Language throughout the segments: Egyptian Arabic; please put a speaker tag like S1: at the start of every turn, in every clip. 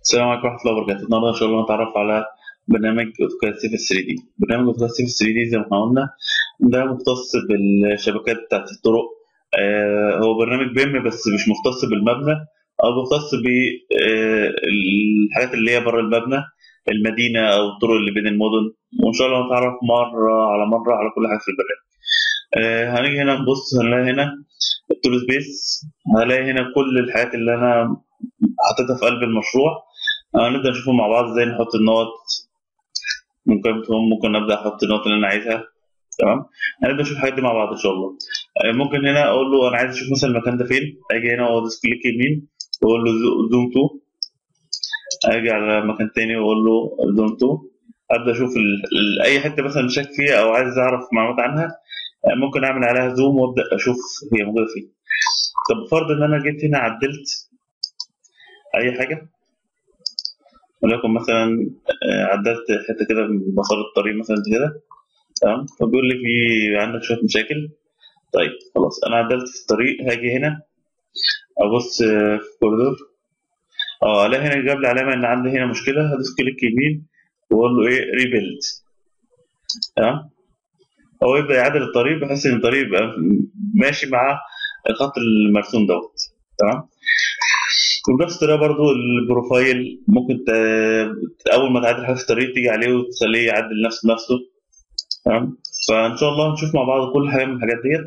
S1: السلام عليكم ورحمة الله وبركاته النهاردة إن شاء الله نتعرف على برنامج أوتوكاد سيف 3 دي برنامج أوتوكاد سيف 3 دي زي ما احنا قلنا ده مختص بالشبكات بتاعت الطرق آه هو برنامج بيم بس مش مختص بالمبنى أو مختص بالحاجات اللي هي بره المبنى المدينة أو الطرق اللي بين المدن وإن شاء الله نتعرف مرة على مرة على كل حاجة في البرنامج آه هنيجي هنا نبص هنلاقي هنا التول سبيس هنلاقي هنا كل الحاجات اللي أنا حطيتها في قلب المشروع هنبدأ نشوفهم مع بعض ازاي نحط النقط من قيمتهم ممكن ابدا احط النقط اللي انا عايزها تمام هنبدا نشوف الحاجات دي مع بعض ان شاء الله ممكن هنا اقول له انا عايز اشوف مثلا المكان ده فين اجي هنا وادوس كليك يمين واقول له زوم تو اجي على مكان تاني واقول له زوم تو ابدا اشوف ال... ال... اي حته مثلا شاك فيها او عايز اعرف معلومات عنها ممكن اعمل عليها زوم وابدا اشوف هي موجوده فين طب فرض ان انا جيت هنا عدلت اي حاجه ولكن مثلا عدلت حته كده من مسار الطريق مثلا كده تمام فبيقول لي في عندك شويه مشاكل طيب خلاص انا عدلت في الطريق هاجي هنا ابص في الكوريدور اه الاقي هنا جاب لي علامه ان عندي هنا مشكله هدوس كليك يمين واقول له ايه ريبيلد تمام هو يبدا يعدل الطريق بحيث ان الطريق يبقى ماشي مع الخط المرسوم دوت تمام وبنفس الطريقه برضو البروفايل ممكن ت... اول ما تعدل حاجه في الطريق تيجي عليه وتخليه يعدل نفسه بنفسه تمام فان شاء الله نشوف مع بعض كل حاجه من الحاجات ديت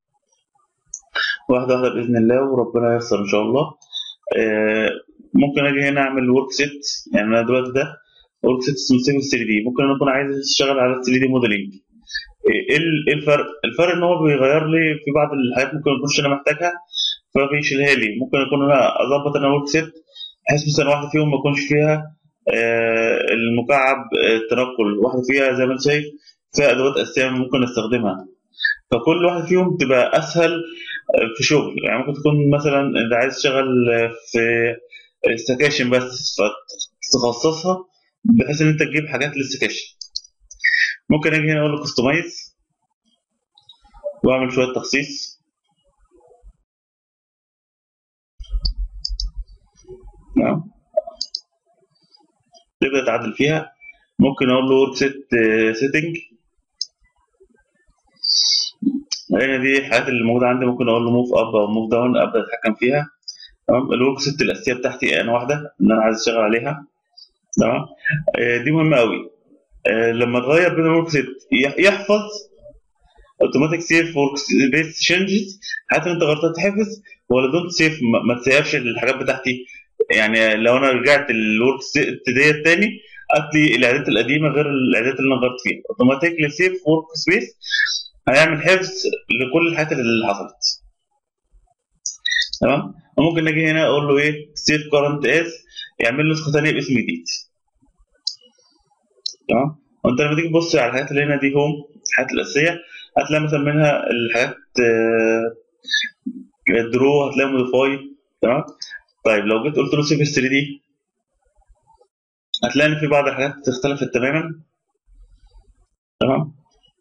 S1: واحده واحده باذن الله وربنا ييسر ان شاء الله آه ممكن اجي هنا اعمل ورك سيت يعني انا دلوقتي ده ورك سيت اسمه سيفل 3 دي ممكن انا اكون عايز اشتغل على 3 دي موديلنج ايه الفرق؟ الفرق ان هو بيغير لي في بعض الحاجات ممكن ما اكونش انا محتاجها فبيشيلها لي ممكن اكون انا اظبط انا ورك سيت بحيث مثلا واحده فيهم ما يكونش فيها آه المكعب التنقل واحده فيها زي ما انت شايف فيها ادوات اساسيه ممكن استخدمها فكل واحده فيهم تبقى اسهل في شغل يعني ممكن تكون مثلا انت عايز تشتغل في سكاشن بس فتخصصها بحيث ان انت تجيب حاجات للسكاشن ممكن اجي هنا اقول له كستمايز واعمل شويه تخصيص نعم تبدا تعدل فيها ممكن اقول له ورك سيت سيتنج هنا دي الحاجات اللي موجوده عندي ممكن اقول له موف اب او موف داون ابدا اتحكم فيها تمام الورك سيت الاساسيه بتاعتي انا واحده اللي انا عايز اشتغل عليها تمام دي مهمه قوي لما تغير بين الورك سيت يحفظ اوتوماتيك سيف ورك سبيس تشينجز حتى انت غلطت تحفظ ولا دونت سيف ما تسيفش الحاجات بتاعتي يعني لو انا رجعت الورك سيت ديت تاني هتلاقي الاعدادات القديمه غير الاعدادات اللي انا غيرت فيها اوتوماتيكلي سيف ورك سبيس هيعمل حفظ لكل الحاجات اللي حصلت تمام ممكن نجي هنا اقول له ايه سيف كارنت اس يعمل له نسخه ثانيه باسم جديد تمام وانت لما تيجي تبص على الحاجات اللي هنا دي هوم الحاجات الاساسيه هتلاقي مثلا منها الحاجات درو هتلاقي موديفاي تمام طيب لو جيت قلت له سيف 3 دي هتلاقي ان في بعض الحاجات اختلفت تماما تمام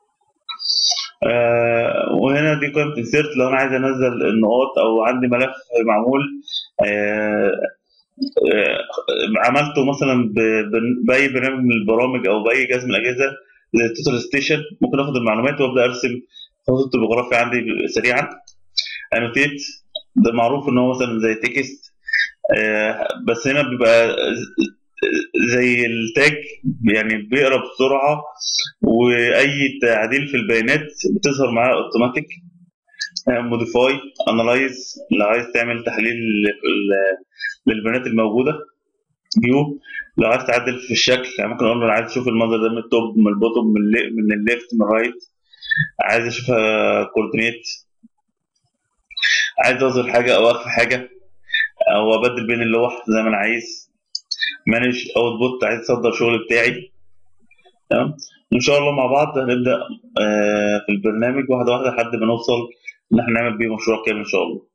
S1: آه وهنا دي قيمه انسيرت لو انا عايز انزل النقاط او عندي ملف معمول آه آه عملته مثلا باي برنامج من البرامج او باي جهاز من الاجهزه زي التوتال ستيشن ممكن اخد المعلومات وابدا ارسم خطوط الطبوغرافي عندي سريعا انوتيت ده معروف ان هو مثلا زي تكست بس هنا بيبقى زي التاج يعني بيقرا بسرعه واي تعديل في البيانات بتظهر معاه اوتوماتيك موديفاي انالايز لو عايز تعمل تحليل للبيانات الموجوده فيو لو عايز تعدل في الشكل يعني ممكن اقول له انا عايز اشوف المنظر ده من التوب من البوتوم من من الليفت من الرايت عايز اشوفها كوردينيت عايز اظهر حاجه او اخفي حاجه او ابدل بين اللوح زي ما انا عايز مانج اوت بوت عايز اصدر شغل بتاعي تمام ان شاء الله مع بعض هنبدا في البرنامج واحده واحده لحد ما نوصل ان احنا نعمل بيه مشروع كامل ان شاء الله